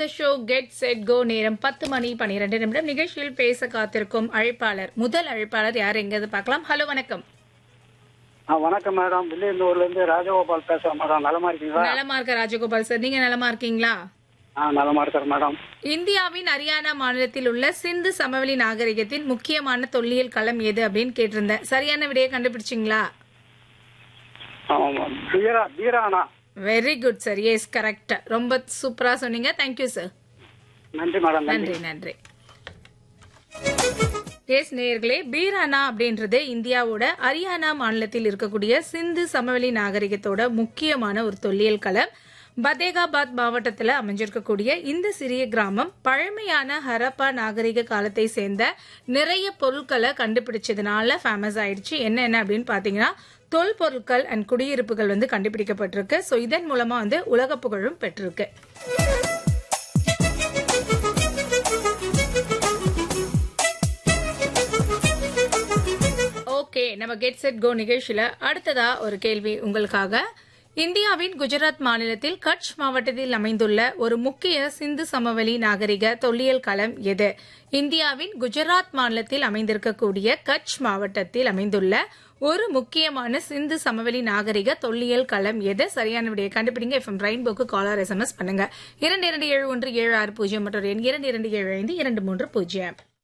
த show get set go நேரம் பத்து மணி பன்னிரெண்டு நிமிடம் நிகழ்ச்சியில் பேச காத்திருக்கும் அழைப்பாளர் முதல் அழைப்பாளர் யார் எங்கிறது பார்க்கலாம் ஹலோ வணக்கம் ஆ வணக்கம் மேடம் வில்லியந்தூர்ல இருந்து ராஜகோபால் பேசுறேன் மேடம் நலமா இருக்கீங்களா நலமா இருக்க ராஜகோபால் சார் நீங்க நலமா இருக்கீங்களா ஆ நலமா இருக்கிறேன் மேடம் இந்தியாவின் ஹரியானா மாநிலத்தில் உள்ள சிந்து சமவெளி நாகரிகத்தின் முக்கியமான தொல்லியல் களம் எது அப்படின்னு கேட்டிருந்தேன் சரியான விடையை கண்டுபிடிச்சிங்களா ஆமா, பீரா பீரானா very good sir yes correct ரொம்ப சூப்பரா சொன்னீங்க தேங்க்யூ சார் நன்றி மேடம் நன்றி நன்றி நன்றி எஸ் நேயர்களே பீரானா அப்படின்றது இந்தியாவோட ஹரியானா மாநிலத்தில் இருக்கக்கூடிய சிந்து சமவெளி நாகரிகத்தோட முக்கியமான ஒரு தொல்லியல் களம் பதேகாபாத் மாவட்டத்தில் அமைஞ்சிருக்கக்கூடிய இந்த சிறிய கிராமம் பழமையான ஹரப்பா நாகரிக காலத்தை சேர்ந்த நிறைய பொருட்களை கண்டுபிடிச்சதுனால ஃபேமஸ் ஆயிடுச்சு என்னென்ன அப்படின்னு பார்த்தீங்கன்னா தொல் பொருட்கள் அண்ட் குடியிருப்புகள் வந்து கண்டுபிடிக்கப்பட்டிருக்கு ஸோ இதன் மூலமா வந்து உலக புகழும் பெற்றிருக்கு ஓகே நம்ம கெட் செட் கோ நிகழ்ச்சியில அடுத்ததா ஒரு கேள்வி உங்களுக்காக இந்தியாவின் குஜராத் மாநிலத்தில் கட்ச் மாவட்டத்தில் அமைந்துள்ள ஒரு முக்கிய சிந்து சமவெளி நாகரிக தொல்லியல் களம் எது இந்தியாவின் குஜராத் மாநிலத்தில் அமைந்திருக்கக்கூடிய கட்ச் மாவட்டத்தில் அமைந்துள்ள ஒரு முக்கியமான சிந்து சமவெளி நாகரிக தொல்லியல் களம் எது சரியான விடையை கண்டுபிடிங்க எஃப்எம் ரெயின்போக்கு காலர் எஸ்எம்எஸ் பண்ணுங்க இரண்டு இரண்டு ஏழு ஒன்று ஏழு ஆறு பூஜ்ஜியம் மற்றும் எண் இரண்டு இரண்டு ஏழு ஐந்து இரண்டு மூன்று பூஜ்ஜியம்